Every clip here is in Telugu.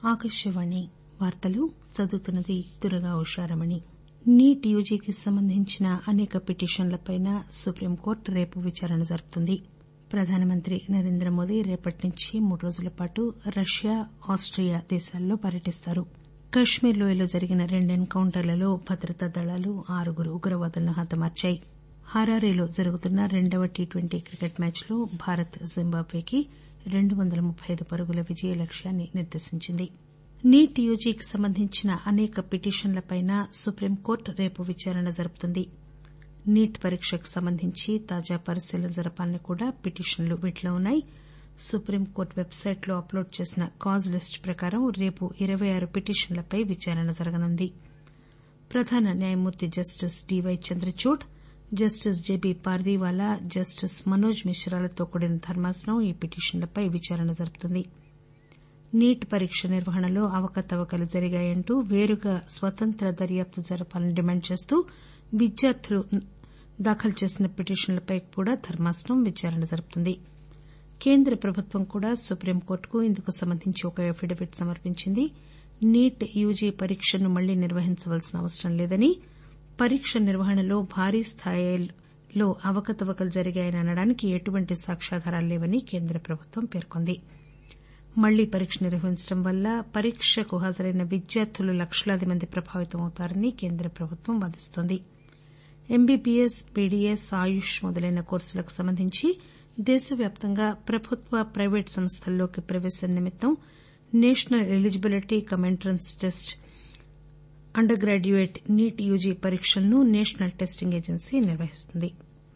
ఆకాశవాణి వార్తలు చదువుతున్నది దుర్గా ఉషారమణి నీట్ యూజీకి సంబంధించిన అనేక పిటిషన్లపై సుప్రీంకోర్టు రేపు విచారణ జరుపుతుంది ప్రధానమంత్రి నరేంద్ర మోదీ రేపటి నుంచి మూడు రోజుల పాటు రష్యా ఆస్టియా దేశాల్లో పర్యటిస్తారు కశ్మీర్ లోయలో జరిగిన రెండు ఎన్ కౌంటర్లలో భద్రతా దళాలు ఆరుగురు ఉగ్రవాదులను హతమార్చాయి హరారేలో జరుగుతున్న రెండవ టీ ట్వంటీ క్రికెట్ మ్యాచ్లో భారత్ జింబాబ్వేకి రెండు వందల ముప్పై ఐదు పరుగుల విజయ లక్ష్యాన్ని నిర్దేశించింది నీట్ యూజీకి సంబంధించిన అనేక పిటిషన్లపై సుప్రీంకోర్టు రేపు విచారణ జరుపుతుంది నీట్ పరీక్షకు సంబంధించి తాజా పరిశీలన జరపాలని కూడా పిటిషన్లు వీటిలో ఉన్నాయి సుప్రీంకోర్టు వెబ్సైట్లో అప్లోడ్ చేసిన కాజ్ లిస్టు ప్రకారం రేపు ఇరవై ఆరు పిటిషన్లపై విచారణ జరగనుంది ప్రధాన న్యాయమూర్తి justice DY Chandrachud justice JB Pardiwala justice Manoj మిశ్రాలతో కూడిన ధర్మాసనం ఈ పిటిషన్లపై విచారణ జరుపుతుంది నీట్ పరీక్ష నిర్వహణలో అవకతవకలు జరిగాయంటూ వేరుగా స్వతంత్ర దర్యాప్తు జరపాలని డిమాండ్ చేస్తూ విద్యార్థులు దాఖలు చేసిన పిటిషన్లపై కూడా ధర్మాసనం విచారణ జరుపుతుంది కేంద్ర ప్రభుత్వం కూడా సుప్రీంకోర్టుకు ఇందుకు సంబంధించి ఒక అఫిడవిట్ సమర్పించింది నీట్ యూజీ పరీక్షను మళ్లీ నిర్వహించవలసిన అవసరం లేదని పరీక్ష నిర్వహణలో భారీ స్థాయిలో అవకతవకలు జరిగాయని అనడానికి ఎటువంటి సాక్ష్యాధారాలు లేవని కేంద్ర ప్రభుత్వం పేర్కొంది మళ్లీ పరీక్ష నిర్వహించడం వల్ల పరీక్షకు హాజరైన విద్యార్థులు లక్షలాది మంది ప్రభావితమవుతారని కేంద్ర ప్రభుత్వం వాదిస్తోంది ఎంబీబీఎస్ బీడీఎస్ ఆయుష్ మొదలైన కోర్సులకు సంబంధించి దేశవ్యాప్తంగా ప్రభుత్వ ప్రైవేటు సంస్థల్లోకి ప్రవేశం నిమిత్తం national eligibility cum entrance test under graduate NEET UG పరీక్షలను నేషనల్ టెస్టింగ్ ఏజెన్సీ నిర్వహిస్తుంది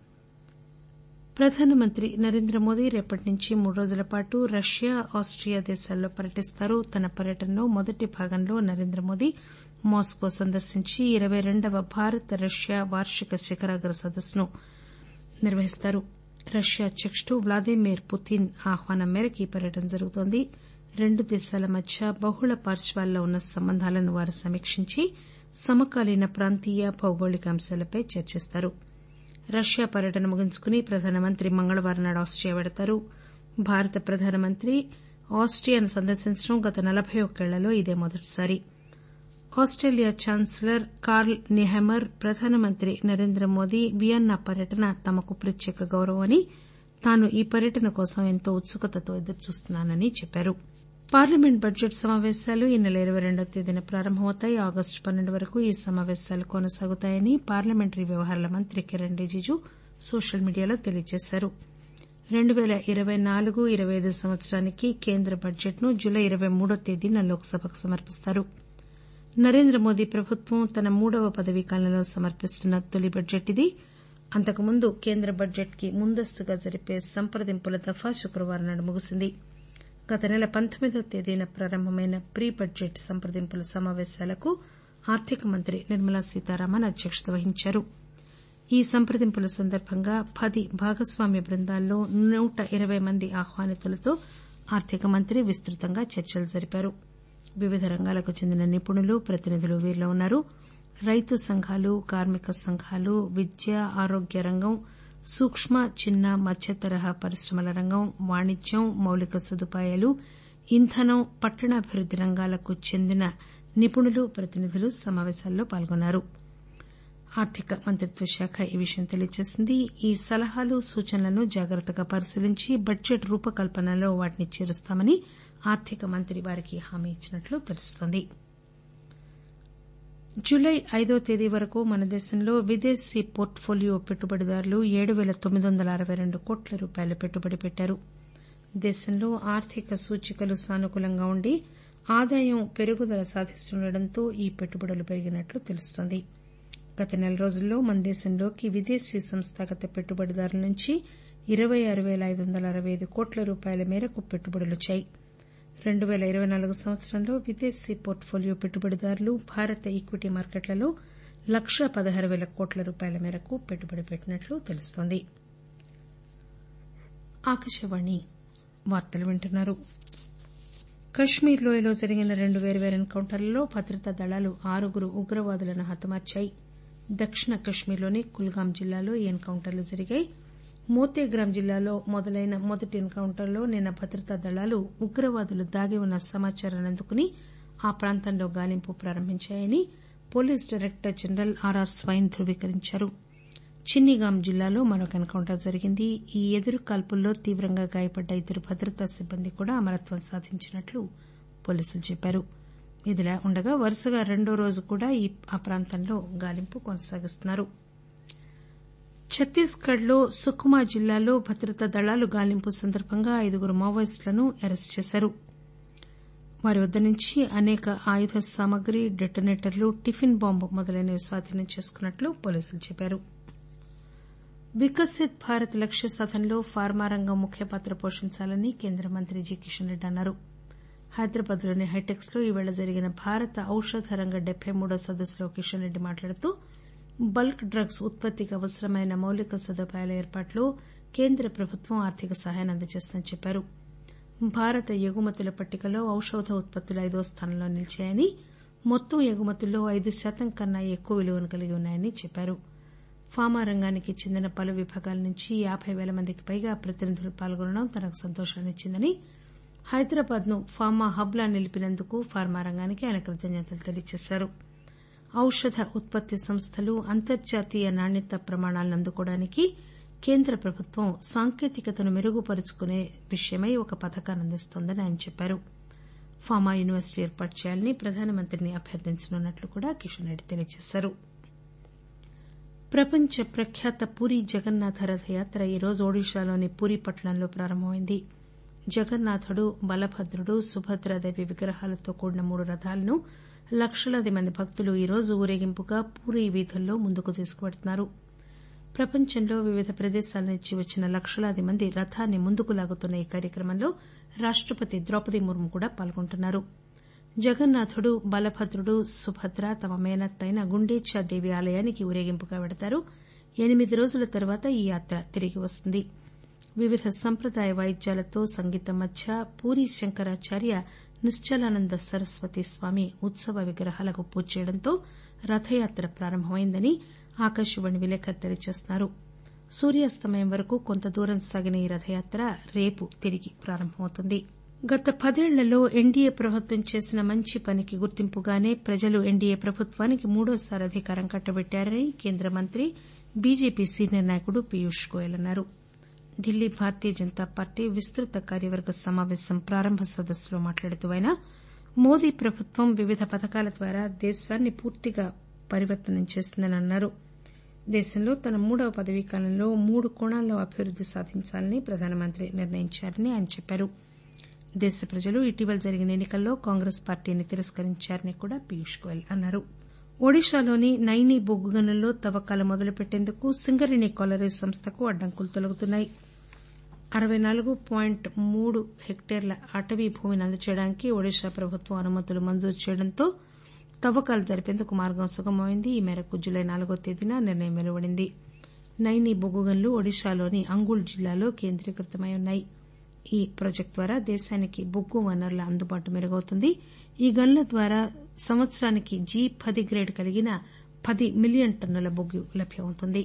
ప్రధానమంత్రి నరేంద్ర మోదీ రేపటి నుంచి మూడు రోజుల పాటు రష్యా ఆస్టియా దేశాల్లో పర్యటిస్తారు తన పర్యటనలో మొదటి భాగంలో నరేంద్ర మోదీ మాస్కో సందర్శించి ఇరవై రెండవ భారత్ రష్యా వార్షిక శిఖరాగ్ర సదస్సును నిర్వహిస్తారు రష్యా అధ్యకుడు వ్లాదిమిర్ పుతిన్ ఆహ్వానం మేరకు ఈ పర్యటన జరుగుతోంది రెండు దేశాల మధ్య బహుళ పార్శ్వాల్లో ఉన్న సంబంధాలను వారు సమీక్షించి సమకాలీన ప్రాంతీయ భౌగోళిక అంశాలపై చర్చిస్తారు రష్యా పర్యటన ముగించుకుని ప్రధానమంత్రి మంగళవారం నాడు ఆస్టియా పెడతారు భారత ప్రధానమంత్రి ఆస్టియాను సందర్శించడం గత నలబై ఒక్కేళ్లలో ఇదే మొదటిసారి ఆస్టేలియా ఛాన్సలర్ కార్ల్ నిహామర్ ప్రధానమంత్రి నరేంద్ర మోదీ వియన్నా పర్యటన తమకు ప్రత్యేక గౌరవమని తాను ఈ పర్యటన కోసం ఎంతో ఉత్సుకతతో ఎదురుచూస్తున్నానని చెప్పారు పార్లమెంట్ బడ్జెట్ సమాపేశాలు ఈ నెల ఇరవై రెండవ తేదీన ప్రారంభమవుతాయి ఆగస్టు పన్నెండు వరకు ఈ సమాపేశాలు కొనసాగుతాయని పార్లమెంటరీ వ్యవహారాల మంత్రి కిరణ్ రిజిజు సోషల్ మీడియాలో తెలియజేశారు రెండు పేల ఇరవై నాలుగు ఇరవై ఐదు సంవత్సరానికి కేంద్ర బడ్జెట్ ను జులై ఇరవై మూడో తేదీన లోక్సభకు సమర్పిస్తారు నరేంద్ర మోదీ ప్రభుత్వం తన మూడవ పదవీకాలంలో సమర్పిస్తున్న తొలి బడ్జెట్ ఇది అంతకుముందు కేంద్ర బడ్జెట్ కి ముందస్తుగా జరిపే సంప్రదింపుల దఫా శుక్రవారం నాడు ముగిసింది గత నెల పంతొమ్మిదవ తేదీన ప్రారంభమైన ప్రీ బడ్జెట్ సంప్రదింపుల సమాపేశాలకు ఆర్థిక మంత్రి నిర్మలా సీతారామన్ అధ్యక్షత వహించారు ఈ సంప్రదింపుల సందర్భంగా పది భాగస్వామ్య బృందాల్లో నూట ఇరవై మంది ఆహ్వానితులతో ఆర్థిక మంత్రి విస్తృతంగా చర్చలు జరిపారు వివిధ రంగాలకు చెందిన నిపుణులు ప్రతినిధులు వీరిలో ఉన్నారు రైతు సంఘాలు కార్మిక సంఘాలు విద్య ఆరోగ్య రంగం సూక్ష్మ చిన్న మధ్య తరహా పరిశ్రమల రంగం వాణిజ్యం మౌలిక సదుపాయాలు ఇంధనం పట్టణాభివృద్ది రంగాలకు చెందిన నిపుణులు ప్రతినిధులు సమాపేశాల్లో పాల్గొన్నారు ఆర్థిక మంత్రిత్వ శాఖ ఈ విషయం తెలియజేసింది ఈ సలహాలు సూచనలను జాగ్రత్తగా పరిశీలించి బడ్జెట్ రూపకల్పనలో వాటిని చేరుస్తామని ఆర్థిక మంత్రి వారికి హామీ ఇచ్చినట్లు తెలుస్తోంది జులై ఐదో తేదీ వరకు మన దేశంలో విదేశీ పోర్ట్ ఫోలియో పెట్టుబడిదారులు ఏడు పేల తొమ్మిది వందల అరవై రెండు కోట్ల రూపాయల పెట్టుబడి పెట్టారు దేశంలో ఆర్థిక సూచికలు సానుకూలంగా ఉండి ఆదాయం పెరుగుదల సాధిస్తుండటంతో ఈ పెట్టుబడులు పెరిగినట్లు తెలుస్తోంది గత నెల రోజుల్లో మన దేశంలోకి విదేశీ సంస్థాగత పెట్టుబడిదారుల నుంచి ఇరవై ఆరు పేల ఐదు వందల అరవై ఐదు కోట్ల రూపాయల మేరకు పెట్టుబడులొచ్చాయి రెండు పేల ఇరవై నాలుగు సంవత్సరంలో విదేశీ పోర్ట్ ఫోలియో పెట్టుబడిదారులు భారత ఈక్విటీ మార్కెట్లలో లక్షా పదహారు పేల కోట్ల రూపాయల మేరకు పెట్టుబడి పెట్టినట్లు తెలుస్తోంది కశ్మీర్ లోయలో జరిగిన రెండు వేర్వేరు ఎన్ కౌంటర్లలో భద్రతా దళాలు ఆరుగురు ఉగ్రవాదులను హతమార్చాయి దక్షిణ కశ్మీర్లోని కుల్గాం జిల్లాలో ఈ ఎన్ కౌంటర్లు జరిగాయి మోతేగ్రామ్ జిల్లాలో మొదలైన మొదటి ఎన్ కౌంటర్లో నిన్న భద్రతా దళాలు ఉగ్రవాదులు దాగి ఉన్న సమాచారాన్ని అందుకుని ఆ ప్రాంతంలో గాలింపు ప్రారంభించాయని police director general RR Swain ధృవీకరించారు చిన్నిగామ్ జిల్లాలో మరొక ఎన్ కౌంటర్ జరిగింది ఈ ఎదురు కాల్పుల్లో తీవ్రంగా గాయపడ్డ ఇద్దరు భద్రతా సిబ్బంది కూడా అమరత్వం సాధించినట్లు పోలీసులు చెప్పారు ఇదిలా ఉండగా వరుసగా రెండో రోజు కూడా ఆ ప్రాంతంలో గాలింపు కొనసాగిస్తున్నారు ఛత్తీస్ గఢ్ లో సుకుమా జిల్లాలో భద్రతా దళాలు గాలింపు సందర్భంగా ఐదుగురు మావోయిస్టులను అరెస్టు చేశారు వారి వద్ద నుంచి అనేక ఆయుధ సామగ్రి డెటోనేటర్లు టిఫిన్ బాంబు మొదలైనవి స్వాధీనం చేసుకున్నట్లు పోలీసులు చెప్పారు వికసిత్ భారత్ లక్ష్య సాధనలో ఫార్మా రంగం ముఖ్య పాత్ర పోషించాలని కేంద్ర మంత్రి జి కిషన్ రెడ్డి అన్నారు హైదరాబాద్ లోని హైటెక్స్ లో ఈరోజు జరిగిన భారత ఔషధ రంగ డెబ్బై మూడో సదస్సులో కిషన్ రెడ్డి మాట్లాడుతూ బల్క్ డ్రగ్స్ ఉత్పత్తికి అవసరమైన మౌలిక సదుపాయాల ఏర్పాటులో కేంద్ర ప్రభుత్వం ఆర్థిక సహాయాన్ని అందజేస్తుందని చెప్పారు భారత ఎగుమతుల పట్టికలో ఔషధ ఉత్పత్తులు ఐదో స్థానంలో నిలిచాయని మొత్తం ఎగుమతుల్లో ఐదు శాతం కన్నా ఎక్కువ విలువను కలిగి ఉన్నాయని చెప్పారు ఫార్మా రంగానికి చెందిన పలు విభాగాల నుంచి యాబై పేల మందికి పైగా ప్రతినిధులు పాల్గొనడం తనకు సంతోషాన్నిచ్చిందని హైదరాబాద్ ను ఫార్మా హబ్ లా నిలిపినందుకు ఫార్మా రంగానికి ఆయన కృతజ్ఞతలు తెలియజేశారు ఔషధ ఉత్పత్తి సంస్థలు అంతర్జాతీయ నాణ్యతా ప్రమాణాలను అందుకోవడానికి కేంద్ర ప్రభుత్వం సాంకేతికతను మెరుగుపరుచుకునే విషయమై ఒక పథకాన్ని అందిస్తోందని ఆయన చెప్పారు ఫార్మా యూనివర్సిటీ ఏర్పాటు చేయాలని ప్రధానమంత్రిని అభ్యర్థించనున్నట్లు కూడా కిషన్ రెడ్డి తెలియజేశారు ప్రపంచ ప్రఖ్యాత పూరీ జగన్నాథ రథయాత్ర ఈరోజు ఒడిశాలోని పూరీ పట్టణంలో ప్రారంభమైంది జగన్నాథుడు బలభద్రుడు సుభద్రాదేవి విగ్రహాలతో కూడిన మూడు రథాలను లక్షలాది మంది భక్తులు ఈరోజు ఊరేగింపుగా పూరీ వీధుల్లో ముందుకు తీసుకువెడుతున్నారు ప్రపంచంలో వివిధ ప్రదేశాల నుంచి వచ్చిన లక్షలాది మంది రథాన్ని ముందుకు లాగుతున్న ఈ కార్యక్రమంలో రాష్టపతి ద్రౌపది ముర్ము కూడా పాల్గొంటున్నారు జగన్నాథుడు బలభద్రుడు సుభద్ర తమ మేనత్త అయిన గుండేచాదేవి ఆలయానికి ఊరేగింపుగా పెడతారు ఎనిమిది రోజుల తర్వాత ఈ యాత్ర తిరిగి వస్తుంది వివిధ సంప్రదాయ వాయిద్యాలతో సంగీతం మధ్య పూరీ శంకరాచార్య నిశ్చలానంద సరస్వతి స్వామి ఉత్సవ విగ్రహాలకు పూజ చేయడంతో రథయాత్ర ప్రారంభమైందని ఆకాశవాణి విలేకరి తెలియజేస్తున్నారు సూర్యాస్తమయం వరకు కొంత దూరం సాగిన ఈ రథయాత్ర రేపు తిరిగి ప్రారంభమవుతుంది గత పదేళ్లలో ఎన్డీఏ ప్రభుత్వం చేసిన మంచి పనికి గుర్తింపుగానే ప్రజలు ఎన్డీఏ ప్రభుత్వానికి మూడోసారి అధికారం కట్టబెట్టారని కేంద్ర మంత్రి బీజేపీ సీనియర్ నాయకుడు పీయూష్ గోయల్ అన్నారు ఢిల్లీ భారతీయ జనతా పార్టీ విస్తృత కార్యవర్గ సమాపేశం ప్రారంభ సదస్సులో మాట్లాడుతూ ఆయన మోదీ ప్రభుత్వం వివిధ పథకాల ద్వారా దేశాన్ని పూర్తిగా పరివర్తనం చేసిందని అన్నారు దేశంలో తన మూడవ పదవీకాలంలో మూడు కోణాల్లో అభివృద్ది సాధించాలని ప్రధానమంత్రి నిర్ణయించారని ఆయన చెప్పారు దేశ ప్రజలు ఇటీవల జరిగిన ఎన్నికల్లో కాంగ్రెస్ పార్టీని తిరస్కరించారని కూడా పీయూష్ గోయల్ అన్నారు ఒడిశాలోని నైనీ బొగ్గు గనుల్లో తవ్వకాలు మొదలుపెట్టేందుకు సింగరేణి కొలరీ సంస్థకు అడ్డంకులు తొలగుతున్నాయి అరవై నాలుగు పాయింట్ మూడు హెక్టేర్ల అటవీ భూమిని అందజేయడానికి ఒడిశా ప్రభుత్వం అనుమతులు మంజూరు చేయడంతో తవ్వకాలు జరిపేందుకు మార్గం సుగమమైంది ఈ మేరకు జులై నాలుగో తేదీన నిర్ణయం వెలువడింది నైనీ బొగ్గు గనులు ఒడిశాలోని అంగుల్ జిల్లాలో కేంద్రీకృతమై ఉన్నాయి ఈ ప్రాజెక్టు ద్వారా దేశానికి బొగ్గు వనరుల అందుబాటు మెరుగవుతుంది ఈ గనుల ద్వారా సంవత్సరానికి జీ పది గ్రేడ్ కలిగిన పది మిలియన్ టన్నుల బొగ్గు లభ్యమవుతుంది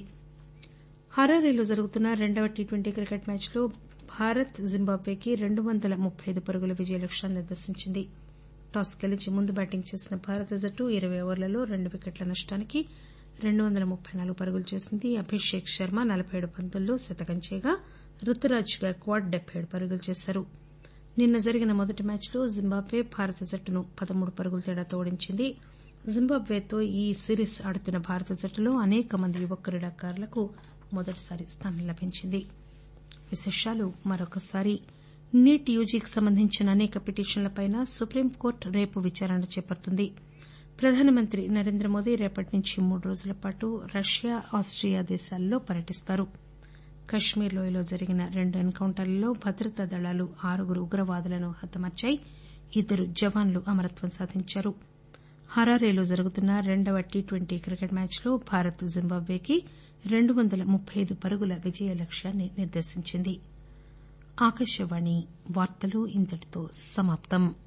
హరారేలో జరుగుతున్న రెండవ టీ ట్వంటీ క్రికెట్ మ్యాచ్లో భారత్ జింబాబ్వేకి రెండు వందల ముప్పై ఐదు పరుగుల విజయ లక్ష్యాన్ని నిర్దేశించింది టాస్ గెలిచి ముందు బ్యాటింగ్ చేసిన భారత జట్టు ఇరవై ఓవర్లలో రెండు వికెట్ల నష్టానికి రెండు వందల ముప్పై నాలుగు పరుగులు చేసింది అభిషేక్ శర్మ నలబై ఏడు బంతుల్లో శతకం చేయగా రుతురాజ్ గైక్వాడ్ డెబ్బై ఏడు పరుగులు చేశారు నిన్న జరిగిన మొదటి మ్యాచ్లో జింబాబ్వే భారత జట్టును పదమూడు పరుగుల తేడాతో ఓడించింది జింబాబ్వేతో ఈ సిరీస్ ఆడుతున్న భారత జట్టులో అనేక మంది యువ క్రీడాకారులకు మొదటిసారి స్థానం లభించింది విశేషాలు మరొకసారి నీట్ యూజీకి సంబంధించిన అనేక పిటిషన్లపై సుప్రీంకోర్టు రేపు విచారణ చేపడుతుంది ప్రధానమంత్రి నరేంద్ర మోదీ రేపటి నుంచి మూడు రోజుల పాటు రష్యా ఆస్టియా దేశాల్లో పర్యటిస్తారు కశ్మీర్ లోయలో జరిగిన రెండు ఎన్ కౌంటర్లలో భద్రతా దళాలు ఆరుగురు ఉగ్రవాదులను హతమార్చాయి ఇద్దరు జవాన్లు అమరత్వం సాధించారు హరారేలో జరుగుతున్న రెండవ టీ ట్వంటీ క్రికెట్ మ్యాచ్లో భారత్ జింబాబ్వేకి రెండు వందల ముప్పై ఐదు పరుగుల విజయ లక్ష్యాన్ని నిర్దేశించింది ఆకాశవాణి వార్తలు ఇంతటితో సమాప్తం